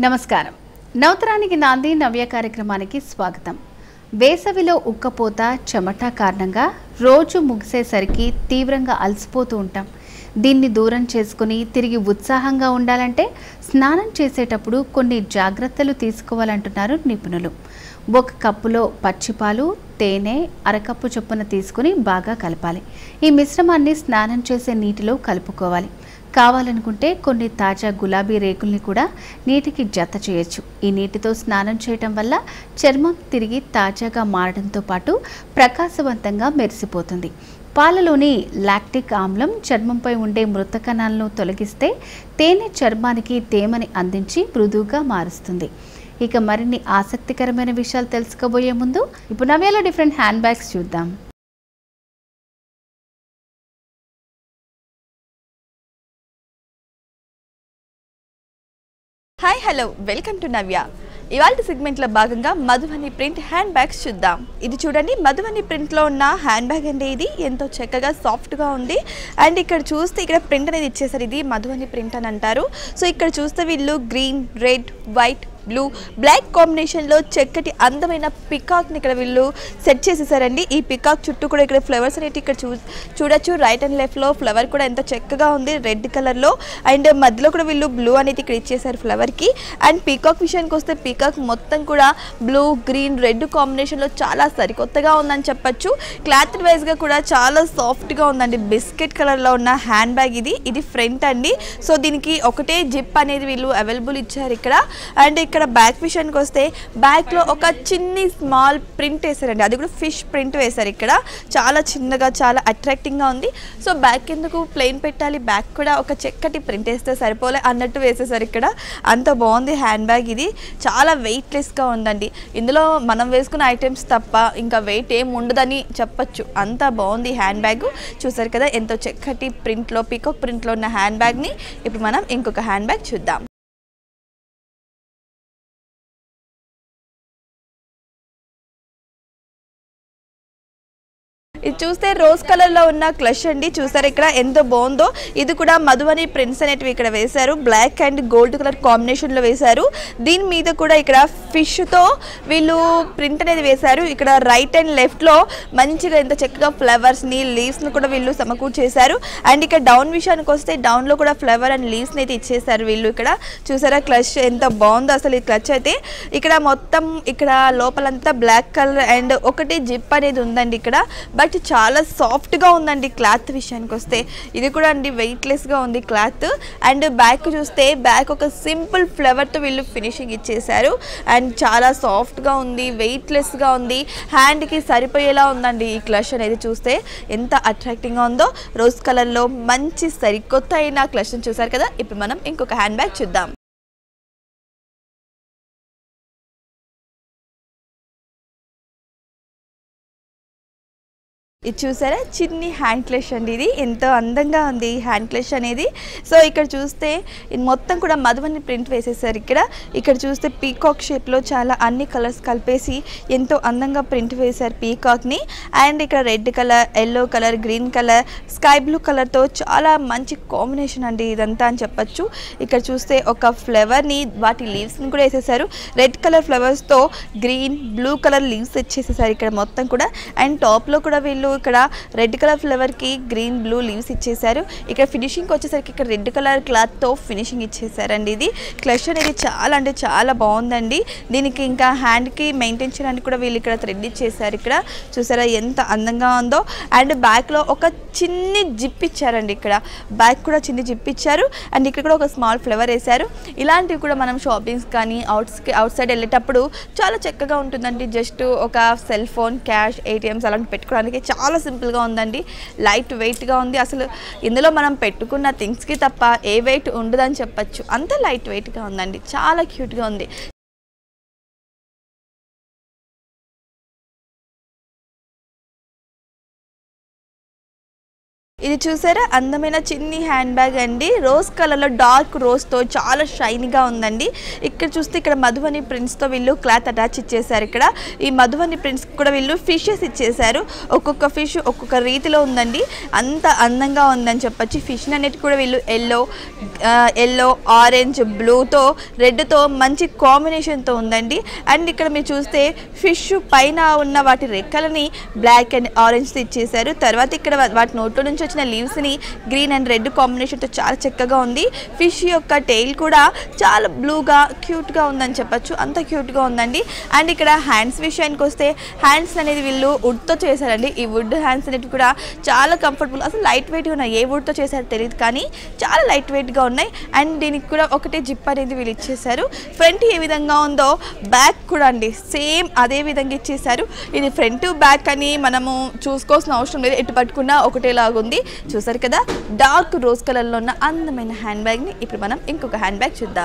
నమస్కారం నవతరానికి నాంది నవ్య కార్యక్రమానికి స్వాగతం వేసవిలో ఉక్కపోత చెమట కారణంగా రోజు ముగిసేసరికి తీవ్రంగా అలసిపోతూ ఉంటాం దీన్ని దూరం చేసుకుని తిరిగి ఉత్సాహంగా ఉండాలంటే స్నానం చేసేటప్పుడు కొన్ని జాగ్రత్తలు తీసుకోవాలంటున్నారు నిపుణులు ఒక కప్పులో పచ్చిపాలు తేనె అరకప్పు చొప్పున తీసుకుని బాగా కలపాలి ఈ మిశ్రమాన్ని స్నానం చేసే నీటిలో కలుపుకోవాలి కావాలనుకుంటే కొన్ని తాజా గులాబీ రేకుల్ని కూడా నీటికి జత చేయొచ్చు ఈ నీటితో స్నానం చేయటం వల్ల చర్మం తిరిగి తాజాగా మారడంతో పాటు ప్రకాశవంతంగా మెరిసిపోతుంది పాలలోని లాక్టిక్ ఆమ్లం చర్మంపై ఉండే మృత కణాలను తొలగిస్తే తేనె చర్మానికి తేమని అందించి మృదువుగా మారుస్తుంది ఇక మరిన్ని ఆసక్తికరమైన విషయాలు తెలుసుకోబోయే ముందు ఇప్పుడు నవ్యాలో డిఫరెంట్ హ్యాండ్ బ్యాగ్స్ చూద్దాం hi hello welcome to Navya ఇవాళ సెగ్మెంట్లో భాగంగా మధువని ప్రింట్ హ్యాండ్ బ్యాగ్స్ చూద్దాం ఇది చూడండి మధువని ప్రింట్లో ఉన్న హ్యాండ్ బ్యాగ్ అండి ఇది ఎంతో చక్కగా సాఫ్ట్గా ఉంది అండ్ ఇక్కడ చూస్తే ఇక్కడ ప్రింట్ అనేది ఇచ్చేసారు ఇది మధువని ప్రింట్ అని అంటారు సో ఇక్కడ చూస్తే వీళ్ళు green red white blue black కాంబినేషన్లో చక్కటి అందమైన పికాక్ని ఇక్కడ వీళ్ళు సెట్ చేసేసారండి ఈ పికాక్ చుట్టూ కూడా ఇక్కడ ఫ్లవర్స్ అనేవి ఇక్కడ చూ చూడొచ్చు రైట్ అండ్ లెఫ్ట్లో ఫ్లవర్ కూడా ఎంత చక్కగా ఉంది రెడ్ కలర్లో అండ్ మధ్యలో కూడా వీళ్ళు బ్లూ అనేది ఇక్కడ ఇచ్చేసారు ఫ్లవర్కి అండ్ పీకాక్ విషయానికి వస్తే పీకాక్ మొత్తం కూడా బ్లూ గ్రీన్ రెడ్ కాంబినేషన్లో చాలా సరికొత్తగా ఉందని చెప్పొచ్చు క్లాత్ వైజ్గా కూడా చాలా సాఫ్ట్గా ఉందండి బిస్కెట్ కలర్లో ఉన్న హ్యాండ్ బ్యాగ్ ఇది ఇది ఫ్రంట్ అండి సో దీనికి ఒకటే జిప్ అనేది వీళ్ళు అవైలబుల్ ఇచ్చారు ఇక్కడ అండ్ ఇక్కడ బ్యాక్ విషయానికి వస్తే బ్యాక్లో ఒక చిన్ని స్మాల్ ప్రింట్ వేసారండి అది కూడా ఫిష్ ప్రింట్ వేశారు ఇక్కడ చాలా చిన్నగా చాలా అట్రాక్టింగ్గా ఉంది సో బ్యాక్ ఎందుకు ప్లెయిన్ పెట్టాలి బ్యాక్ కూడా ఒక చక్కటి ప్రింట్ వేస్తే సరిపోలే అన్నట్టు వేసేసారు ఇక్కడ అంత బాగుంది హ్యాండ్ బ్యాగ్ ఇది చాలా వెయిట్లెస్గా ఉందండి ఇందులో మనం వేసుకున్న ఐటమ్స్ తప్ప ఇంకా వెయిట్ ఏం ఉండదని చెప్పొచ్చు అంత బాగుంది హ్యాండ్ బ్యాగ్ చూసారు కదా ఎంతో చక్కటి ప్రింట్లో పికాక్ ప్రింట్లో ఉన్న హ్యాండ్ బ్యాగ్ని ఇప్పుడు మనం ఇంకొక హ్యాండ్ బ్యాగ్ చూద్దాం ఇది చూస్తే రోజ్ కలర్ లో ఉన్న క్లష్ అండి చూసారు ఇక్కడ ఎంత బాగుందో ఇది కూడా మధువని ప్రింట్స్ అనేటివి ఇక్కడ వేశారు black and gold colour combination లో వేశారు దీని మీద కూడా ఇక్కడ ఫిష్ తో వీళ్ళు ప్రింట్ అనేది వేశారు ఇక్కడ రైట్ అండ్ లెఫ్ట్ లో మంచిగా ఎంత చక్కగా ఫ్లవర్స్ ని లీవ్స్ ని కూడా వీళ్ళు సమకూర్ చేశారు అండ్ ఇక్కడ డౌన్ విషయానికి వస్తే డౌన్ లో కూడా ఫ్లవర్ అండ్ లీవ్స్ ని అయితే ఇచ్చేసారు వీళ్ళు ఇక్కడ చూసారా క్లచ్ ఎంత బాగుందో అసలు ఈ క్లచ్ అయితే ఇక్కడ మొత్తం ఇక్కడ లోపలంతా బ్లాక్ కలర్ అండ్ ఒకటి జిప్ అనేది ఉందండి ఇక్కడ బట్ చాలా సాఫ్ట్గా ఉందండి క్లాత్ విషయానికి వస్తే ఇది కూడా అండి వెయిట్లెస్గా ఉంది క్లాత్ అండ్ బ్యాక్ చూస్తే బ్యాక్ ఒక సింపుల్ ఫ్లవర్తో వీళ్ళు ఫినిషింగ్ ఇచ్చేసారు అండ్ చాలా సాఫ్ట్గా ఉంది వెయిట్లెస్గా ఉంది హ్యాండ్కి సరిపోయేలా ఉందండి ఈ క్లష్ అనేది చూస్తే ఎంత అట్రాక్టింగ్గా ఉందో రోజ్ కలర్లో మంచి సరికొత్త అయిన క్లష్ని చూసారు కదా ఇప్పుడు మనం ఇంకొక హ్యాండ్ బ్యాగ్ చూద్దాం ఇది చూసారా చిన్ని హ్యాండ్ క్లష్ అండి ఇది ఎంతో అందంగా ఉంది ఈ హ్యాండ్ క్లష్ అనేది సో ఇక్కడ చూస్తే ఇది మొత్తం కూడా మధువని ప్రింట్ వేసేసారు ఇక్కడ ఇక్కడ చూస్తే పీకాక్ షేప్లో చాలా అన్ని కలర్స్ కలిపేసి ఎంతో అందంగా ప్రింట్ వేశారు పీకాక్ని అండ్ ఇక్కడ red colour yellow colour green colour sky blue కలర్తో చాలా మంచి కాంబినేషన్ అండి ఇదంతా అని చెప్పొచ్చు ఇక్కడ చూస్తే ఒక ఫ్లవర్ని వాటి లీవ్స్ని కూడా వేసేసారు రెడ్ కలర్ ఫ్లవర్స్తో గ్రీన్ బ్లూ కలర్ లీవ్స్ ఇచ్చేసేసారు ఇక్కడ మొత్తం కూడా అండ్ టాప్లో కూడా వీళ్ళు ఇక్కడ రెడ్ కలర్ ఫ్లవర్కి గ్రీన్ బ్లూ లీవ్స్ ఇచ్చేసారు ఇక్కడ ఫినిషింగ్కి వచ్చేసరికి ఇక్కడ రెడ్ కలర్ క్లాత్తో ఫినిషింగ్ ఇచ్చేసారండి ఇది క్లష్ అనేది చాలా అంటే చాలా బాగుందండి దీనికి ఇంకా హ్యాండ్కి మెయింటైన్ చేయడానికి కూడా వీళ్ళు ఇక్కడ థ్రెడ్ ఇచ్చేసారు ఇక్కడ చూసారా ఎంత అందంగా ఉందో అండ్ బ్యాక్లో ఒక చిన్ని జిప్ ఇచ్చారండి ఇక్కడ బ్యాక్ కూడా చిన్ని జిప్ ఇచ్చారు అండ్ ఇక్కడ కూడా ఒక స్మాల్ ఫ్లవర్ వేశారు ఇలాంటివి కూడా మనం షాపింగ్స్ కానీ అవుట్స్కి అవుట్ సైడ్ వెళ్ళేటప్పుడు చాలా చక్కగా ఉంటుందండి జస్ట్ ఒక సెల్ ఫోన్ క్యాష్ ఏటీఎంస్ అలాంటి పెట్టుకోవడానికి చాలా సింపుల్గా ఉందండి లైట్ వెయిట్గా ఉంది అసలు ఇందులో మనం పెట్టుకున్న థింగ్స్కి తప్ప ఏ వెయిట్ ఉండదని చెప్పచ్చు అంత లైట్ వెయిట్గా ఉందండి చాలా క్యూట్గా ఉంది ఇది చూసారా అందమైన చిన్ని హ్యాండ్ బ్యాగ్ అండి రోజ్ కలర్లో డార్క్ రోజ్తో చాలా షైనీగా ఉందండి ఇక్కడ చూస్తే ఇక్కడ మధువని ప్రింట్స్తో వీళ్ళు క్లాత్ అటాచ్ ఇచ్చేసారు ఇక్కడ ఈ మధువని ప్రింట్స్ కూడా వీళ్ళు ఫిషెస్ ఇచ్చేసారు ఒక్కొక్క ఫిష్ ఒక్కొక్క రీతిలో ఉందండి అంత అందంగా ఉందని చెప్పొచ్చు ఫిష్ అన్నిటి కూడా వీళ్ళు ఎల్లో ఎల్లో ఆరెంజ్ బ్లూతో రెడ్తో మంచి కాంబినేషన్తో ఉందండి అండ్ ఇక్కడ మీరు చూస్తే ఫిష్ పైన ఉన్న వాటి రెక్కలని బ్లాక్ అండ్ ఆరెంజ్తో ఇచ్చేసారు తర్వాత ఇక్కడ వా- వాటి నోట్లో నుంచి వచ్చిన లీవ్స్ని గ్రీన్ అండ్ రెడ్ కాంబినేషన్తో చాలా చక్కగా ఉంది ఫిష్ యొక్క టెయిల్ కూడా చాలా బ్లూగా క్యూట్గా ఉందని చెప్పొచ్చు అంత క్యూట్గా ఉందండి అండ్ ఇక్కడ హ్యాండ్స్ విషయానికి వస్తే హ్యాండ్స్ అనేది వీళ్ళు వుడ్తో చేశారండి ఈ వుడ్ హ్యాండ్స్ అనేవి కూడా చాలా కంఫర్టబుల్ అసలు లైట్ వెయిట్గా ఉన్నాయి ఏ వుడ్తో చేశారో తెలియదు కానీ చాలా లైట్ వెయిట్గా ఉన్నాయి అండ్ దీనికి కూడా ఒకటే జిప్ అనేది వీళ్ళు ఇచ్చేసారు ఫ్రంట్ ఏ విధంగా ఉందో బ్యాక్ కూడా అండి సేమ్ అదే విధంగా ఇచ్చేసారు ఇది ఫ్రంట్ బ్యాక్ అని మనము చూసుకోవాల్సిన అవసరం లేదు ఎటు పట్టుకున్నా ఒకటేలాగుంది చూసారు కదా డార్క్ రోజ్ కలర్లో ఉన్న అందమైన హ్యాండ్ బ్యాగ్ని ఇప్పుడు మనం ఇంకొక హ్యాండ్ బ్యాగ్ చూద్దాం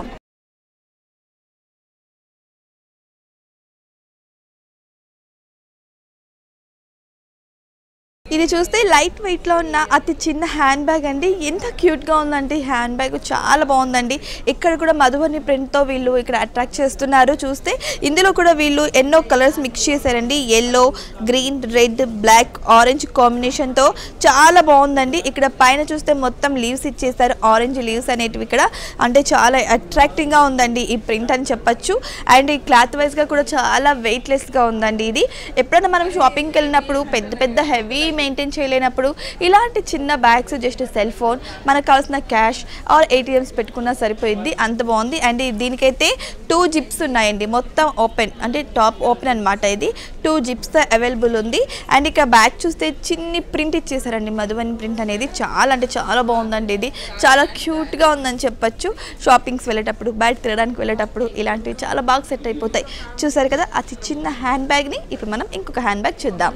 ఇది చూస్తే లైట్ వెయిట్లో ఉన్న అతి చిన్న హ్యాండ్ బ్యాగ్ అండి ఎంత క్యూట్గా ఉందంటే ఈ హ్యాండ్ బ్యాగ్ చాలా బాగుందండి ఇక్కడ కూడా మధుబని ప్రింట్తో వీళ్ళు ఇక్కడ అట్రాక్ట్ చేస్తున్నారు చూస్తే ఇందులో కూడా వీళ్ళు ఎన్నో కలర్స్ మిక్స్ చేశారండి yellow green red black orange కాంబినేషన్తో చాలా బాగుందండి ఇక్కడ పైన చూస్తే మొత్తం లీవ్స్ ఇచ్చేసారు ఆరెంజ్ లీవ్స్ అనేటివి ఇక్కడ అంటే చాలా అట్రాక్టింగ్గా ఉందండి ఈ ప్రింట్ అని చెప్పొచ్చు అండ్ ఈ క్లాత్ వైజ్గా కూడా చాలా వెయిట్లెస్గా ఉందండి ఇది ఎప్పుడైనా మనం షాపింగ్కి వెళ్ళినప్పుడు పెద్ద పెద్ద హెవీ మెయింటైన్ చేయలేనప్పుడు ఇలాంటి చిన్న బ్యాగ్స్ జస్ట్ సెల్ ఫోన్ మనకు కావాల్సిన క్యాష్ ఆర్ ఏటీఎమ్స్ పెట్టుకున్నా సరిపోయిద్ది అంత బాగుంది అండ్ ఈ- దీనికైతే టూ జిప్స్ ఉన్నాయండి మొత్తం ఓపెన్ అంటే టాప్ ఓపెన్ అన్నమాట ఇది టూ జిప్స్ అవైలబుల్ ఉంది అండ్ ఇక బ్యాగ్ చూస్తే చిన్ని ప్రింట్ ఇచ్చేసారండి మధువని ప్రింట్ అనేది చాలా అంటే చాలా బాగుందండి ఇది చాలా క్యూట్గా ఉందని చెప్పొచ్చు షాపింగ్స్ వెళ్ళేటప్పుడు బయట తిరగడానికి వెళ్ళేటప్పుడు ఇలాంటివి చాలా బాగా సెట్ అయిపోతాయి చూసారు కదా అతి చిన్న హ్యాండ్ బ్యాగ్ని ఇప్పుడు మనం ఇంకొక హ్యాండ్ బ్యాగ్ చూద్దాం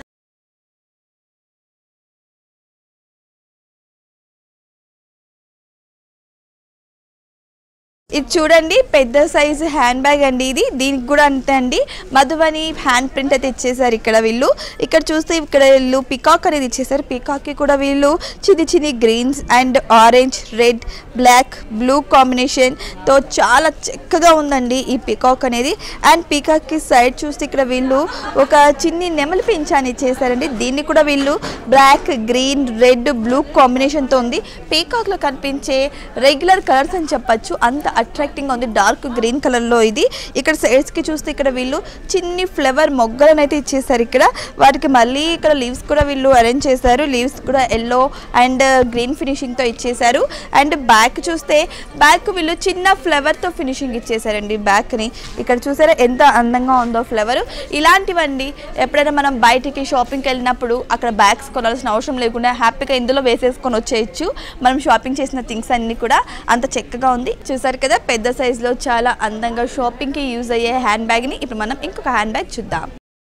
ఇది చూడండి పెద్ద సైజు హ్యాండ్ బ్యాగ్ అండి ఇది దీనికి కూడా అంతే అండి మధువని హ్యాండ్ ప్రింట్ అయితే ఇచ్చేసారు ఇక్కడ వీళ్ళు ఇక్కడ చూస్తే ఇక్కడ వీళ్ళు పికాక్ అనేది ఇచ్చేసారు పికాక్కి కూడా వీళ్ళు చిన్ని చిన్ని greens and orange red black blue కాంబినేషన్తో చాలా చక్కగా ఉందండి ఈ పికాక్ అనేది అండ్ పికాక్కి సైడ్ చూస్తే ఇక్కడ వీళ్ళు ఒక చిన్ని నెమలి పింఛాన్ని ఇచ్చేసారండి దీన్ని కూడా వీళ్ళు బ్లాక్ గ్రీన్ రెడ్ బ్లూ కాంబినేషన్తో ఉంది పీకాక్లో కనిపించే రెగ్యులర్ కలర్స్ అని చెప్పొచ్చు అంత అట్రాక్టింగ్గా ఉంది డార్క్ గ్రీన్ కలర్లో ఇది ఇక్కడ సైడ్స్కి చూస్తే ఇక్కడ వీళ్ళు చిన్ని ఫ్లవర్ మొగ్గలను అయితే ఇచ్చేసారు ఇక్కడ వాటికి మళ్ళీ ఇక్కడ లీవ్స్ కూడా వీళ్ళు అరేంజ్ చేశారు లీవ్స్ కూడా ఎల్లో అండ్ గ్రీన్ ఫినిషింగ్తో ఇచ్చేసారు అండ్ బ్యాక్ చూస్తే బ్యాక్ వీళ్ళు చిన్న ఫ్లవర్తో ఫినిషింగ్ ఇచ్చేసారండి బ్యాక్ని ఇక్కడ చూసారా ఎంత అందంగా ఉందో ఫ్లవర్ ఇలాంటివండి ఎప్పుడైనా మనం బయటికి షాపింగ్కి వెళ్ళినప్పుడు అక్కడ బ్యాగ్స్ కొనాల్సిన అవసరం లేకుండా హ్యాపీగా ఇందులో వేసేసుకొని వచ్చేయచ్చు మనం షాపింగ్ చేసిన థింగ్స్ అన్నీ కూడా అంత చక్కగా ఉంది చూసారు కదా పెద్ద సైజులో చాలా అందంగా షాపింగ్కి యూజ్ అయ్యే హ్యాండ్ బ్యాగ్ని ఇప్పుడు మనం ఇంకొక హ్యాండ్ బ్యాగ్ చూద్దాం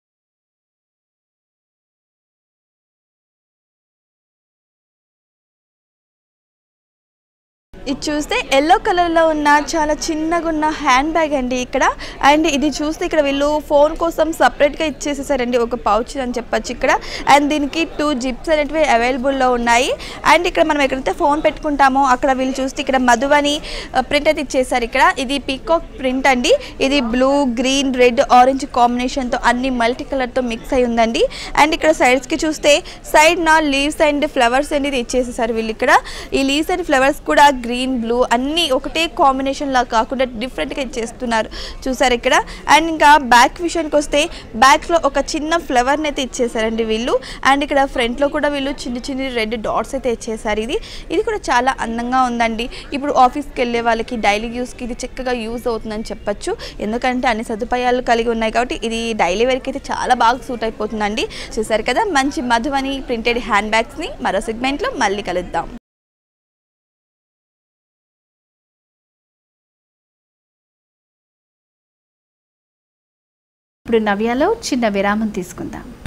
ఇది చూస్తే ఎల్లో కలర్లో ఉన్న చాలా చిన్నగా ఉన్న హ్యాండ్ బ్యాగ్ అండి ఇక్కడ అండ్ ఇది చూస్తే ఇక్కడ వీళ్ళు ఫోన్ కోసం సపరేట్గా ఇచ్చేసేసారండి ఒక పౌచ్ అని చెప్పొచ్చు ఇక్కడ అండ్ దీనికి టూ జిప్స్ అనేటివి అవైలబుల్లో ఉన్నాయి అండ్ ఇక్కడ మనం ఎక్కడైతే ఫోన్ పెట్టుకుంటామో అక్కడ వీళ్ళు చూస్తే ఇక్కడ మధువని ప్రింట్ అయితే ఇచ్చేసారు ఇక్కడ ఇది పీకాక్ ప్రింట్ అండి ఇది బ్లూ గ్రీన్ రెడ్ ఆరెంజ్ కాంబినేషన్తో అన్ని మల్టీ కలర్తో మిక్స్ అయి ఉందండి అండ్ ఇక్కడ సైడ్స్కి చూస్తే సైడ్ నా లీవ్స్ అండ్ ఫ్లవర్స్ అనేది ఇచ్చేసేసారు వీళ్ళు ఇక్కడ ఈ లీవ్స్ అండ్ ఫ్లవర్స్ కూడా గ్రీన్ బ్లూ అన్నీ ఒకటే కాంబినేషన్ లా కాకుండా డిఫరెంట్గా ఇచ్చేస్తున్నారు చూసారు ఇక్కడ అండ్ ఇంకా బ్యాక్ విషయానికి వస్తే బ్యాక్లో ఒక చిన్న ఫ్లవర్ని అయితే ఇచ్చేసారండి వీళ్ళు అండ్ ఇక్కడ ఫ్రంట్లో కూడా వీళ్ళు చిన్న చిన్న రెడ్ డాట్స్ అయితే ఇచ్చేసారు ఇది ఇది కూడా చాలా అందంగా ఉందండి ఇప్పుడు ఆఫీస్కి వెళ్ళే వాళ్ళకి డైలీ యూస్కి ఇది చక్కగా యూజ్ అవుతుందని చెప్పొచ్చు ఎందుకంటే అన్ని సదుపాయాలు కలిగి ఉన్నాయి కాబట్టి ఇది డైలీ వేర్కి అయితే చాలా బాగా సూట్ అయిపోతుందండి చూసారు కదా మంచి మధువని ప్రింటెడ్ హ్యాండ్ బ్యాగ్స్ని మరో సెగ్మెంట్లో మళ్ళీ కలుద్దాం ఇప్పుడు నవ్యాలో చిన్న విరామం తీసుకుందాం